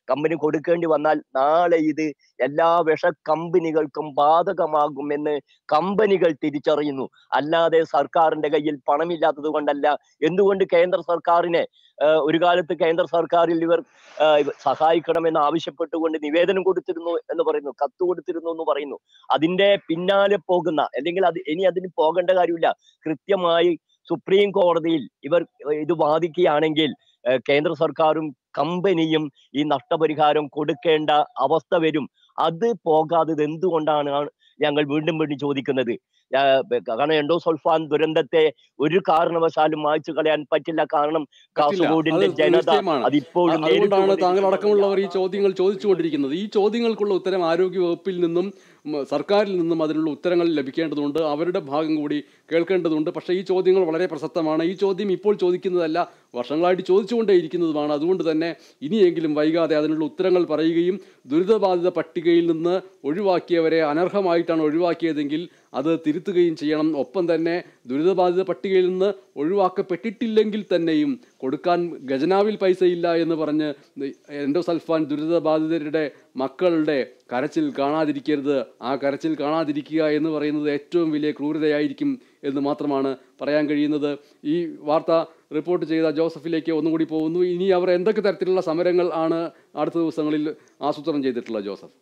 കമ്പനി കൊടുക്കേണ്ടി വന്നാൽ നാളെ ഇത് എല്ലാ വിഷ കമ്പനികൾക്കും ബാധകമാകുമെന്ന് കമ്പനികൾ തിരിച്ചറിയുന്നു അല്ലാതെ സർക്കാരിന്റെ കയ്യിൽ പണമില്ലാത്തത് കൊണ്ടല്ല എന്തുകൊണ്ട് കേന്ദ്ര സർക്കാരിനെ ഏഹ്, ഒരു കാലത്ത് കേന്ദ്ര സർക്കാരിൽ ഇവർ ഏഹ്, സഹായിക്കണമെന്ന് ആവശ്യപ്പെട്ടുകൊണ്ട് നിവേദനം കൊടുത്തിരുന്നു എന്ന് പറയുന്നു കത്ത് കൊടുത്തിരുന്നു എന്ന് പറയുന്നു അതിന്റെ പിന്നാലെ പോകുന്ന അല്ലെങ്കിൽ അത് ഇനി അതിന് പോകേണ്ട കാര്യമില്ല കൃത്യമായി സുപ്രീം കോടതിയിൽ ഇവർ ഇത് വാദിക്കുകയാണെങ്കിൽ ഏഹ്, കേന്ദ്ര സർക്കാരും കമ്പനിയും ഈ നഷ്ടപരിഹാരം കൊടുക്കേണ്ട അവസ്ഥ വരും അത് പോകാത്തത് എന്തുകൊണ്ടാണ് ഞങ്ങൾ വീണ്ടും വീണ്ടും ചോദിക്കുന്നത് ആഹ് ബ- കാരണം എൻഡോസൾഫാൻ ദുരന്തത്തെ ഒരു കാരണവശാലും മായ്ച്ചു കളയാൻ പറ്റില്ല കാരണം പറ്റില്ല കാസർഗോഡിന്റെ അത് ജനത നിശ്ചയമാണ് അതിപ്പോഴും അ- അതുകൊണ്ടാണ് താങ്കൾ നേരിട്ടുകൊണ്ടിരിക്കുന്ന അടക്കമുള്ളവർ ഈ ഒരു ചോദ്യങ്ങൾ ചോദിച്ചുകൊണ്ടിരിക്കുന്നത് ഈ ചോദ്യങ്ങൾക്കുള്ള ഉത്തരം ആരോഗ്യ വകുപ്പിൽ നിന്നും ഉം, സർക്കാരിൽ നിന്നും അതിനുള്ള ഉത്തരങ്ങൾ ലഭിക്കേണ്ടതുണ്ട് അവരുടെ ഭാഗം കൂടി കേൾക്കേണ്ടതുണ്ട് പക്ഷേ ഈ ചോദ്യങ്ങൾ വളരെ പ്രസക്തമാണ് ഈ ചോദ്യം ഇപ്പോൾ ചോദിക്കുന്നതല്ല വർഷങ്ങളായിട്ട് ചോദിച്ചുകൊണ്ടേയിരിക്കുന്നതുമാണ് അതുകൊണ്ട് തന്നെ ഇനിയെങ്കിലും വൈകാതെ അതിനുള്ള ഉത്തരങ്ങൾ പറയുകയും ദുരിതബാധിത പട്ടികയിൽ നിന്ന് ഒഴിവാക്കിയവരെ അനർഹമായിട്ടാണ് ഒഴിവാക്കിയതെങ്കിൽ അത് തിരുത്തുകയും ചെയ്യണം ഒപ്പം തന്നെ ദുരിതബാധിത പട്ടികയിൽ നിന്ന് ഒഴിവാക്കപ്പെട്ടിട്ടില്ലെങ്കിൽ തന്നെയും കൊടുക്കാൻ ഖജനാവിൽ പൈസയില്ല എന്ന് പറഞ്ഞ് എൻഡോസൾഫാൻ ദുരിതബാധിതരുടെ മക്കളുടെ കരച്ചിൽ കാണാതിരിക്കരുത് ആ കരച്ചിൽ കാണാതിരിക്കുക എന്ന് പറയുന്നത് ഏറ്റവും വലിയ ക്രൂരതയായിരിക്കും എന്ന് മാത്രമാണ് പറയാൻ കഴിയുന്നത് ഈ വാർത്ത റിപ്പോർട്ട് ചെയ്ത ജോസഫിലേക്ക് ഒന്നുകൂടി പോകുന്നു ഇനി അവർ എന്തൊക്കെ തരത്തിലുള്ള സമരങ്ങൾ ആണ് അടുത്ത ദിവസങ്ങളിൽ ആസൂത്രണം ചെയ്തിട്ടുള്ളത് ജോസഫ്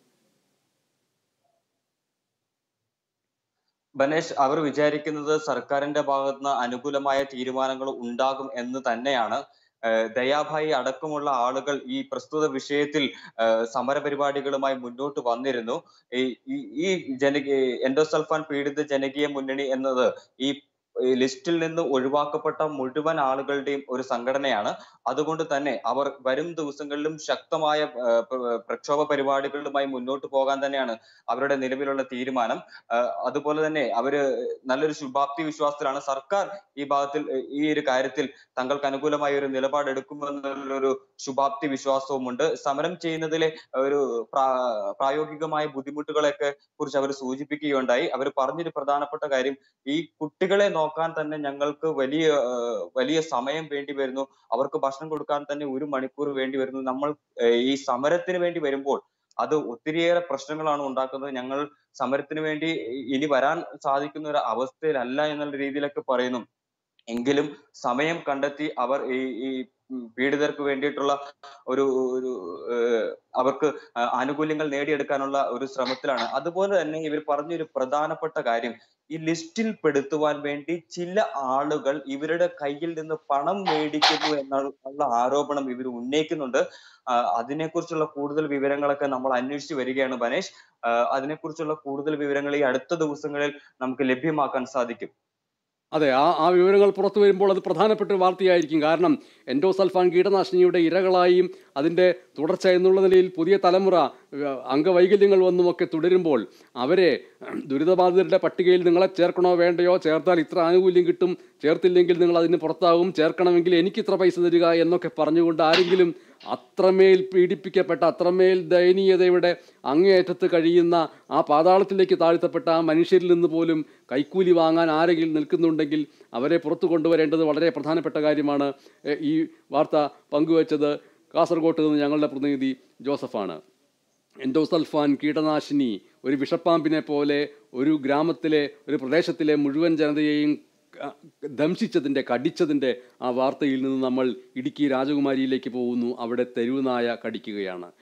ബനേഷ് അവർ വിചാരിക്കുന്നത് സർക്കാരിന്റെ ഭാഗത്തുനിന്ന് അനുകൂലമായ തീരുമാനങ്ങൾ ഉണ്ടാകും എന്ന് തന്നെയാണ് ഏഹ് ദയാഭായി അടക്കമുള്ള ആളുകൾ ഈ പ്രസ്തുത വിഷയത്തിൽ ഏഹ് സമരപരിപാടികളുമായി മുന്നോട്ട് വന്നിരുന്നു ഈ ഈ- ഈ ജനകീയ എൻഡോസൾഫാൻ പീഡിത ജനകീയ മുന്നണി എന്നത് ഈ ഈ ലിസ്റ്റിൽ നിന്ന് ഒഴിവാക്കപ്പെട്ട മുഴുവൻ ആളുകളുടെയും ഒരു സംഘടനയാണ് അതുകൊണ്ട് തന്നെ അവർ വരും ദിവസങ്ങളിലും ശക്തമായ ഏഹ് പ്ര- പ്രക്ഷോഭ പരിപാടികളുമായി മുന്നോട്ട് പോകാൻ തന്നെയാണ് അവരുടെ നിലവിലുള്ള തീരുമാനം ആഹ് അതുപോലെ തന്നെ അവര് നല്ലൊരു ശുഭാപ്തി വിശ്വാസത്തിലാണ് സർക്കാർ ഈ ഭാഗത്തിൽ ഏഹ് ഈ ഒരു കാര്യത്തിൽ തങ്ങൾക്ക് അനുകൂലമായ ഒരു നിലപാടെടുക്കുമെന്നുള്ളൊരു ശുഭാപ്തി വിശ്വാസവുമുണ്ട് സമരം ചെയ്യുന്നതിലെ ഒരു പ്രാ- പ്രായോഗികമായ ബുദ്ധിമുട്ടുകളെയൊക്കെ കുറിച്ച് അവർ സൂചിപ്പിക്കുകയുണ്ടായി അവർ പറഞ്ഞൊരു പ്രധാനപ്പെട്ട കാര്യം ഈ കുട്ടികളെ നോക്കാൻ തന്നെ ഞങ്ങൾക്ക് വലിയ ഏഹ് വലിയ സമയം വേണ്ടി വരുന്നു അവർക്ക് ഭക്ഷണം കൊടുക്കാൻ തന്നെ ഒരു മണിക്കൂർ വേണ്ടി വരുന്നു നമ്മൾ ഏഹ് ഈ സമരത്തിന് വേണ്ടി വരുമ്പോൾ അത് ഒത്തിരിയേറെ പ്രശ്നങ്ങളാണ് ഉണ്ടാക്കുന്നത് ഞങ്ങൾ സമരത്തിന് വേണ്ടി ഇനി വരാൻ സാധിക്കുന്ന ഒരു അവസ്ഥയിലല്ല എന്നുള്ള രീതിയിലൊക്കെ പറയുന്നു എങ്കിലും സമയം കണ്ടെത്തി അവർ ഈ ഈ ഉം പീഡിതർക്ക് വേണ്ടിയിട്ടുള്ള ഒരു ഒരു ഏഹ് അവർക്ക് ആ- ആനുകൂല്യങ്ങൾ നേടിയെടുക്കാനുള്ള ഒരു ശ്രമത്തിലാണ് അതുപോലെ തന്നെ ഇവർ പറഞ്ഞൊരു പ്രധാനപ്പെട്ട കാര്യം ഈ ലിസ്റ്റിൽ പെടുത്തുവാൻ വേണ്ടി ചില ആളുകൾ ഇവരുടെ കയ്യിൽ നിന്ന് പണം മേടിക്കുന്നു എന്നുള്ള ആരോപണം ഇവർ ഉന്നയിക്കുന്നുണ്ട് ആ, അതിനെക്കുറിച്ചുള്ള കൂടുതൽ വിവരങ്ങളൊക്കെ നമ്മൾ അന്വേഷിച്ച് വരികയാണ് ബനേഷ് ആ, അതിനെക്കുറിച്ചുള്ള കൂടുതൽ വിവരങ്ങൾ ഈ അടുത്ത ദിവസങ്ങളിൽ നമുക്ക് ലഭ്യമാക്കാൻ സാധിക്കും അതെ ആ ആ വിവരങ്ങൾ പുറത്തു വരുമ്പോൾ അത് പ്രധാനപ്പെട്ട ഒരു വാർത്തയായിരിക്കും കാരണം എൻഡോസൾഫാൻ കീടനാശിനിയുടെ ഇരകളായും അതിൻ്റെ തുടർച്ച എന്നുള്ള നിലയിൽ പുതിയ തലമുറ ഏഹ്, അംഗവൈകല്യങ്ങൾ വന്നുമൊക്കെ തുടരുമ്പോൾ അവരെ ദുരിതബാധിതരുടെ പട്ടികയിൽ നിങ്ങളെ ചേർക്കണോ വേണ്ടയോ ചേർത്താൽ ഇത്ര ആനുകൂല്യം കിട്ടും ചേർത്തില്ലെങ്കിൽ നിങ്ങൾ അതിന് പുറത്താവും ചേർക്കണമെങ്കിൽ എനിക്ക് ഇത്ര പൈസ തരിക എന്നൊക്കെ പറഞ്ഞുകൊണ്ട് ആരെങ്കിലും അത്രമേൽ പീഡിപ്പിക്കപ്പെട്ട അത്രമേൽ ദയനീയതയുടെ അങ്ങേയറ്റത്ത് കഴിയുന്ന ആ പാതാളത്തിലേക്ക് താഴ്ത്തപ്പെട്ട ആ മനുഷ്യരിൽ നിന്ന് പോലും കൈക്കൂലി വാങ്ങാൻ ആരെങ്കിലും നിൽക്കുന്നുണ്ടെങ്കിൽ അവരെ പുറത്തു കൊണ്ടുവരേണ്ടത് വളരെ പ്രധാനപ്പെട്ട കാര്യമാണ് എ, ഈ വാർത്ത പങ്കുവച്ചത് കാസർഗോട്ട് നിന്ന് ഞങ്ങളുടെ പ്രതിനിധി ജോസഫാണ് എൻഡോസൾഫാൻ കീടനാശിനി ഒരു വിഷപ്പാമ്പിനെ പോലെ ഒരു ഗ്രാമത്തിലെ ഒരു പ്രദേശത്തിലെ മുഴുവൻ ജനതയെയും ക- ദംശിച്ചതിൻ്റെ കടിച്ചതിൻ്റെ ആ വാർത്തയിൽ നിന്ന് നമ്മൾ ഇടുക്കി രാജകുമാരിയിലേക്ക് പോകുന്നു അവിടെ തെരുവുനായ കടിക്കുകയാണ്